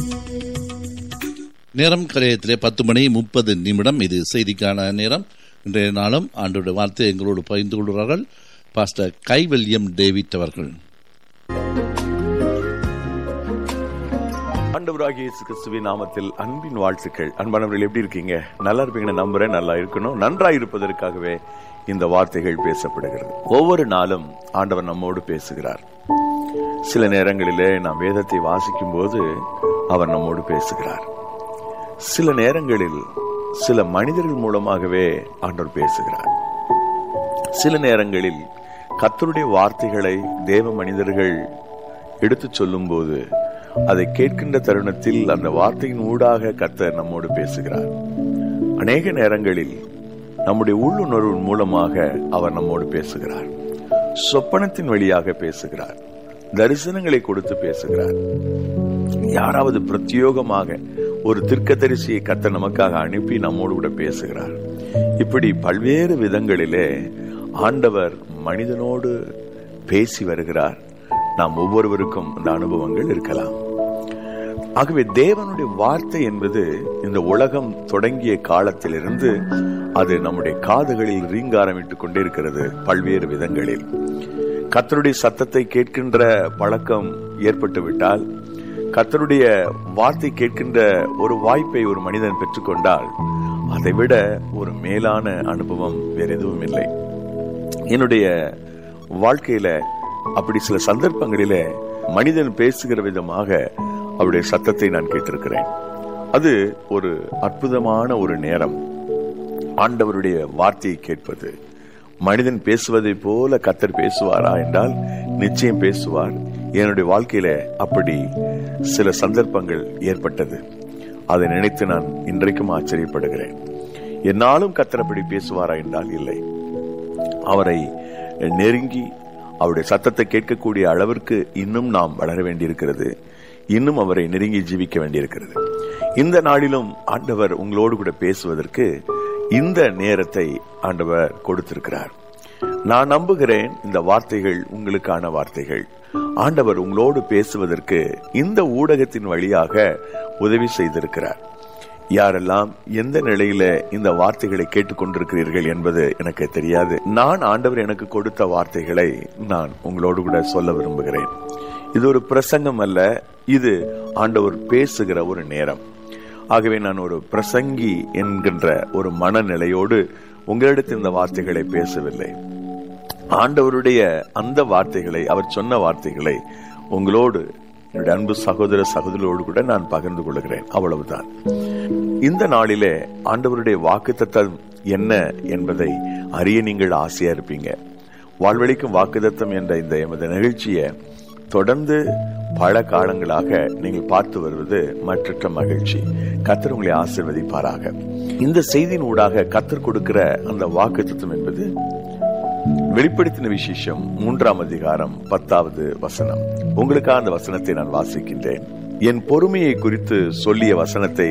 நேரம் கரையத்திலே பத்து மணி முப்பது நிமிடம் இது செய்திக்கான நேரம் இன்றைய நாளும் ஆண்டோட வார்த்தை எங்களோடு பகிர்ந்து கொள்கிறார்கள் பாஸ்டர் கைவல்யம் டேவிட் அவர்கள் ஆண்டவராகிய இயேசு கிறிஸ்துவின் நாமத்தில் அன்பின் வாழ்த்துக்கள் அன்பானவர்கள் எப்படி இருக்கீங்க நல்லா இருப்பீங்கன்னு நம்புறேன் நல்லா இருக்கணும் நன்றாய் இருப்பதற்காகவே இந்த வார்த்தைகள் பேசப்படுகிறது ஒவ்வொரு நாளும் ஆண்டவர் நம்மோடு பேசுகிறார் சில நேரங்களிலே நாம் வேதத்தை வாசிக்கும் போது அவர் நம்மோடு பேசுகிறார் சில நேரங்களில் சில மனிதர்கள் மூலமாகவே ஆண்டவர் பேசுகிறார் சில நேரங்களில் கத்தருடைய வார்த்தைகளை தேவ மனிதர்கள் எடுத்துச் சொல்லும்போது அதை கேட்கின்ற தருணத்தில் அந்த வார்த்தையின் ஊடாக கத்தர் நம்மோடு பேசுகிறார் அநேக நேரங்களில் நம்முடைய உள்ளுணர்வு மூலமாக அவர் நம்மோடு பேசுகிறார் சொப்பனத்தின் வழியாக பேசுகிறார் தரிசனங்களை கொடுத்து பேசுகிறார் யாராவது பிரத்யோகமாக ஒரு திருக்கதரிசியை கத்த நமக்காக அனுப்பி நம்மோடு கூட பேசுகிறார் இப்படி பல்வேறு விதங்களிலே ஆண்டவர் மனிதனோடு பேசி வருகிறார் நாம் ஒவ்வொருவருக்கும் அந்த அனுபவங்கள் இருக்கலாம் ஆகவே தேவனுடைய வார்த்தை என்பது இந்த உலகம் தொடங்கிய காலத்திலிருந்து அது நம்முடைய காதுகளில் ரீங்காரமிட்டுக் கொண்டே இருக்கிறது பல்வேறு விதங்களில் கத்தருடைய சத்தத்தை கேட்கின்ற பழக்கம் ஏற்பட்டு விட்டால் கத்தருடைய வார்த்தை கேட்கின்ற ஒரு வாய்ப்பை ஒரு மனிதன் பெற்றுக்கொண்டால் அதை விட ஒரு மேலான அனுபவம் வேற எதுவும் இல்லை என்னுடைய வாழ்க்கையில அப்படி சில சந்தர்ப்பங்களில மனிதன் பேசுகிற விதமாக அவருடைய சத்தத்தை நான் கேட்டிருக்கிறேன் அது ஒரு அற்புதமான ஒரு நேரம் ஆண்டவருடைய வார்த்தையை கேட்பது மனிதன் பேசுவதை போல கத்தர் பேசுவாரா என்றால் நிச்சயம் பேசுவார் என்னுடைய வாழ்க்கையில அப்படி சில சந்தர்ப்பங்கள் ஏற்பட்டது அதை நினைத்து நான் இன்றைக்கும் ஆச்சரியப்படுகிறேன் என்னாலும் கத்தர் அப்படி பேசுவாரா என்றால் இல்லை அவரை நெருங்கி அவருடைய சத்தத்தை கேட்கக்கூடிய அளவிற்கு இன்னும் நாம் வளர வேண்டியிருக்கிறது இன்னும் அவரை நெருங்கி ஜீவிக்க வேண்டியிருக்கிறது இந்த நாளிலும் ஆண்டவர் உங்களோடு கூட பேசுவதற்கு இந்த நேரத்தை ஆண்டவர் கொடுத்திருக்கிறார் நான் நம்புகிறேன் இந்த வார்த்தைகள் உங்களுக்கான வார்த்தைகள் ஆண்டவர் உங்களோடு பேசுவதற்கு இந்த ஊடகத்தின் வழியாக உதவி செய்திருக்கிறார் யாரெல்லாம் எந்த நிலையில இந்த வார்த்தைகளை கேட்டுக்கொண்டிருக்கிறீர்கள் என்பது எனக்கு தெரியாது நான் ஆண்டவர் எனக்கு கொடுத்த வார்த்தைகளை நான் உங்களோடு கூட சொல்ல விரும்புகிறேன் இது ஒரு பிரசங்கம் அல்ல இது ஆண்டவர் பேசுகிற ஒரு நேரம் ஆகவே நான் ஒரு பிரசங்கி என்கின்ற ஒரு மனநிலையோடு உங்களிடத்தில் இந்த வார்த்தைகளை பேசவில்லை ஆண்டவருடைய அந்த வார்த்தைகளை அவர் சொன்ன வார்த்தைகளை உங்களோடு என்னுடைய அன்பு சகோதர சகோதரோடு கூட நான் பகிர்ந்து கொள்கிறேன் அவ்வளவுதான் இந்த நாளிலே ஆண்டவருடைய வாக்கு தத்தம் என்ன என்பதை அறிய நீங்கள் ஆசையா இருப்பீங்க வாழ்வழிக்கும் வாக்குதத்தம் என்ற இந்த எமது நிகழ்ச்சியை தொடர்ந்து பல காலங்களாக நீங்கள் பார்த்து வருவது மற்றற்ற மகிழ்ச்சி கத்தர் உங்களை ஆசிர்வதிப்பாராக இந்த செய்தியின் ஊடாக கத்தர் கொடுக்கிற அந்த வாக்கு தத்துவம் என்பது வெளிப்படுத்தின விசேஷம் மூன்றாம் அதிகாரம் பத்தாவது வசனம் உங்களுக்காக அந்த வசனத்தை நான் வாசிக்கின்றேன் என் பொறுமையை குறித்து சொல்லிய வசனத்தை